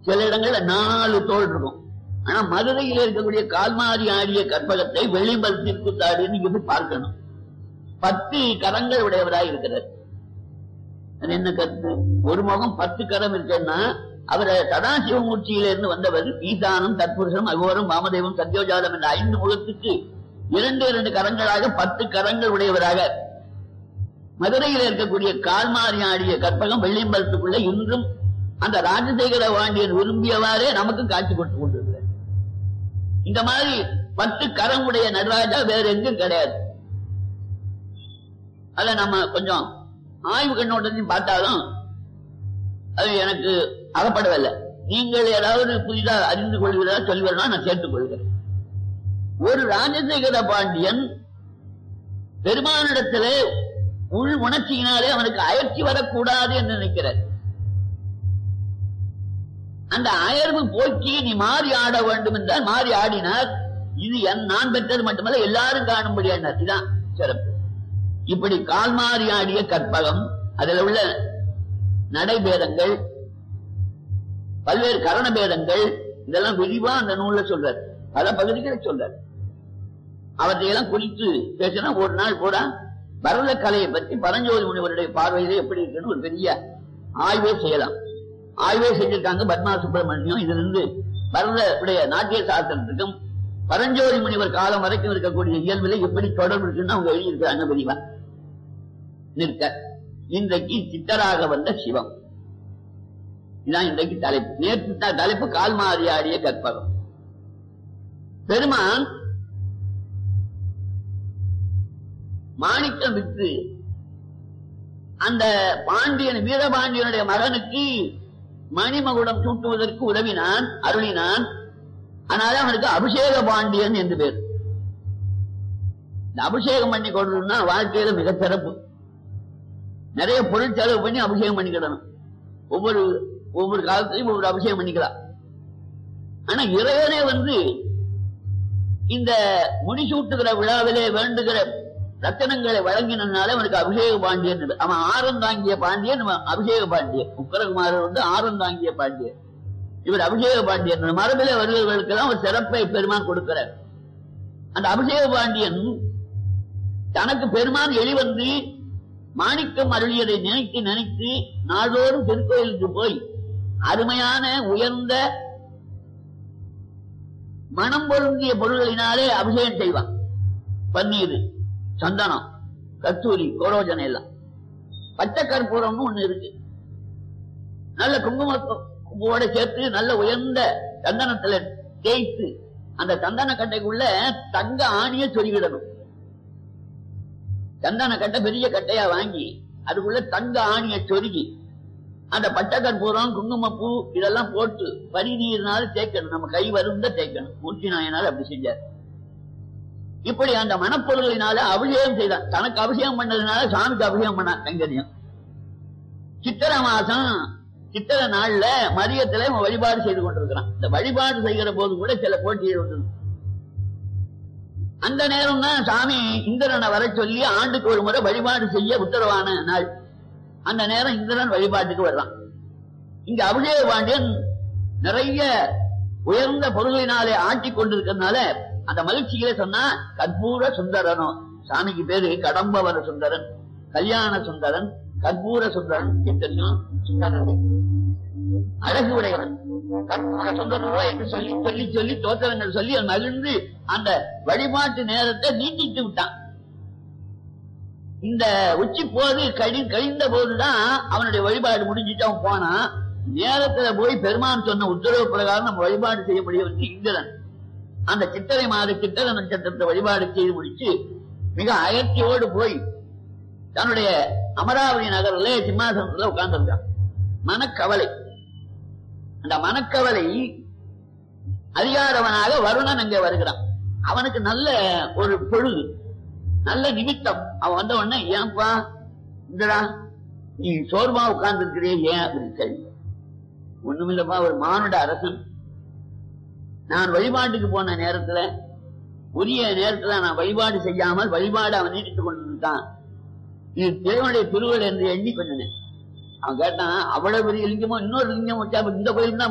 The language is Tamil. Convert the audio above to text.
சில இடங்கள்ல நாலு தோல் இருக்கும் ஆனா மதுரையில் இருக்கக்கூடிய கால்மாரி ஆடிய கற்பகத்தை வெளிம்பல் திருக்குத்தாடி நீங்க போய் பார்க்கணும் பத்து கரங்கள் உடையவராய் இருக்கிறார் அது என்ன கருத்து ஒரு முகம் பத்து கரம் இருக்குன்னா அவரை சதாசிவமூர்த்தியில இருந்து வந்தவர் ஈசானம் தற்புருஷம் அகோரம் வாமதேவம் சத்யோஜாதம் என்ற ஐந்து முகத்துக்கு இரண்டு இரண்டு கரங்களாக பத்து கரங்கள் உடையவராக மதுரையில் இருக்கக்கூடிய கால்மாரி ஆடிய கற்பகம் வெள்ளியம்பலத்துக்குள்ள இன்றும் அந்த ராஜசேகர வாண்டியன் விரும்பியவாறே நமக்கு காட்சி கொடுத்து கொண்டிருக்கிறார் இந்த மாதிரி பத்து கரம் உடைய நடராஜா வேற எங்கும் கிடையாது அத நம்ம கொஞ்சம் ஆய்வு கண்ணோட்டத்தையும் பார்த்தாலும் அது எனக்கு அகப்படவில்லை நீங்கள் ஏதாவது புதிதா அறிந்து கொள்கிறதா சொல்வதா நான் சேர்த்துக் கொள்கிறேன் ஒரு ராஜசேகர பாண்டியன் பெருமானிடத்திலே உள் உணர்ச்சியினாலே அவனுக்கு அயற்சி வரக்கூடாது என்று நினைக்கிறார் அந்த அயர்வு போக்கி நீ மாறி ஆட வேண்டும் என்றால் மாறி ஆடினார் இது என் நான் பெற்றது மட்டுமல்ல எல்லாரும் காணும்படியானார் இதுதான் சிறப்பு இப்படி கால் மாறி ஆடிய கற்பகம் அதில் உள்ள நடைபேதங்கள் பல்வேறு கரண பேதங்கள் இதெல்லாம் விரிவா அந்த நூல்ல சொல்றார் பல பகுதிகளை சொல்றார் அவற்றையெல்லாம் குறித்து பேசினா ஒரு நாள் கூட பரத கலையை பற்றி பரஞ்சோதி முனிவருடைய பார்வையிலே எப்படி இருக்குன்னு ஒரு பெரிய ஆய்வே செய்யலாம் ஆய்வே செஞ்சிருக்காங்க பத்மா சுப்பிரமணியம் இதுல இருந்து பரத உடைய நாட்டிய சாஸ்திரத்துக்கும் பரஞ்சோதி முனிவர் காலம் வரைக்கும் இருக்கக்கூடிய இயல்பிலே எப்படி தொடர்பு இருக்குன்னு அவங்க எழுதியிருக்கிறாங்க விரிவா நிற்க இன்றைக்கு சித்தராக வந்த சிவம் இதான் இன்றைக்கு தலைப்பு நேற்று த- தலைப்பு கால் மாறி ஆடிய கற்பகம் பெருமான் மாணிக்கம் விற்று அந்த பாண்டியன் வீரபாண்டியனுடைய மகனுக்கு மணிமகுடம் சூட்டுவதற்கு உதவினான் அருளினான் அதனால அவனுக்கு அபிஷேக பாண்டியன் என்று பேர் இந்த அபிஷேகம் பண்ணி கொள்ளணும்னா வாழ்க்கையில மிக சிறப்பு நிறைய பொருள் செலவு பண்ணி அபிஷேகம் பண்ணிக்கிடணும் ஒவ்வொரு ஒவ்வொரு காலத்திலையும் ஒவ்வொரு அபிஷேகம் பண்ணிக்கலாம் ஆனா இறைவனே வந்து இந்த முடிசூட்டுகிற விழாவிலே வேண்டுகிற ரத்தனங்களை வழங்கினால அவனுக்கு அபிஷேக பாண்டியன் என்று. அவன் ஆரம் தாங்கிய பாண்டியன் இவன் அபிஷேக பாண்டியன் உக்கரகுமாரர் வந்து ஆரம் தாங்கிய பாண்டியன் இவர் அபிஷேக பாண்டியன் மரபிலே வருகிறவர்களுக்கெல்லாம் ஒரு சிறப்பை பெருமான் கொடுக்கிறார் அந்த அபிஷேக பாண்டியன் தனக்கு பெருமான் எளிவந்து மாணிக்கம் அருளியதை நினைத்து நினைத்து நாள்தோறும் திருக்கோயிலுக்கு போய் அருமையான உயர்ந்த மனம் பொருந்திய பொருள்களினாலே அபிஷேகம் செய்வான் பன்னீர் சந்தனம் கத்தூரி கோரோஜனை எல்லாம் பச்சை கற்பூரம்னு ஒண்ணு இருக்கு நல்ல குங்குமத்தோட சேர்த்து நல்ல உயர்ந்த சந்தனத்துல தேய்த்து அந்த சந்தன கட்டைக்குள்ள தங்க ஆணிய சொருகிடணும் சந்தன கட்டை பெரிய கட்டையா வாங்கி அதுக்குள்ள தங்க ஆணிய சொருகி அந்த பச்சை கற்பூரம் குங்குமப்பூ இதெல்லாம் போட்டு பரிநீர்னால தேய்க்கணும் நம்ம கை வருந்த தேய்க்கணும் மூர்த்தி நாயனால அப்படி செஞ்சார் இப்படி அந்த மனப்பொருளினால அபிஷேகம் செய்தான் தனக்கு அபிஷேகம் பண்ணதுனால சாமிக்கு அபிஷேகம் பண்ணான் கைங்கரியம் சித்திரை மாசம் சித்திரை நாள்ல மதியத்துல இவன் வழிபாடு செய்து கொண்டிருக்கிறான் இந்த வழிபாடு செய்கிற போது கூட சில போட்டிகள் உண்டு அந்த நேரம் தான் சாமி இந்திரனை வர சொல்லி ஆண்டுக்கு ஒரு முறை வழிபாடு செய்ய உத்தரவான நாள் அந்த நேரம் இந்திரன் வழிபாட்டுக்கு வர்றான் இங்க அபிஷேக பாண்டியன் நிறைய உயர்ந்த பொருளினாலே ஆட்டி கொண்டிருக்கிறதுனால அந்த மகிழ்ச்சியிலே சொன்னா கற்பூர சுந்தரனோ சாமிக்கு பேரு கடம்பவர சுந்தரன் கல்யாண சுந்தரன் கற்பூர சுந்தரன் எத்தனையும் சுந்தரன் அழகு உடையவன் கற்பூர சுந்தரனோ என்று சொல்லி சொல்லி சொல்லி தோத்திரங்கள் சொல்லி அவன் மகிழ்ந்து அந்த வழிபாட்டு நேரத்தை நீட்டித்து விட்டான் இந்த உச்சி போது கழி கழிந்த போதுதான் அவனுடைய வழிபாடு முடிஞ்சிட்டு அவன் போனான் நேரத்துல போய் பெருமான் சொன்ன உத்தரவு பிரகாரம் நம்ம வழிபாடு செய்ய முடியவில்லை இந்திரன் அந்த சித்திரை மாத சித்திர நட்சத்திரத்தை வழிபாடு செய்து முடிச்சு மிக அயற்சியோடு போய் தன்னுடைய அமராவதி நகரிலே சிம்மாசனத்துல உட்கார்ந்திருக்கான் மனக்கவலை அந்த மனக்கவலை அதிகாரவனாக வருணன் அங்கே வருகிறான் அவனுக்கு நல்ல ஒரு பொழுது நல்ல நிமித்தம் அவன் வந்த உடனே ஏன்பா இந்தடா நீ சோர்வா உட்கார்ந்து இருக்கிறே ஏன் அப்படின்னு கேள்வி ஒண்ணுமில்லப்பா ஒரு மானுட அரசன் நான் வழிபாட்டுக்கு போன நேரத்துல உரிய நேரத்துல நான் வழிபாடு செய்யாமல் வழிபாடு அவன் நீட்டித்துக் கொண்டிருந்தான் இது தேவனுடைய திருவள் என்று எண்ணி பண்ணினேன் அவன் கேட்டான் அவ்வளவு பெரிய லிங்கமோ இன்னொரு லிங்கம் வச்சா அப்ப இந்த கோயில் தான்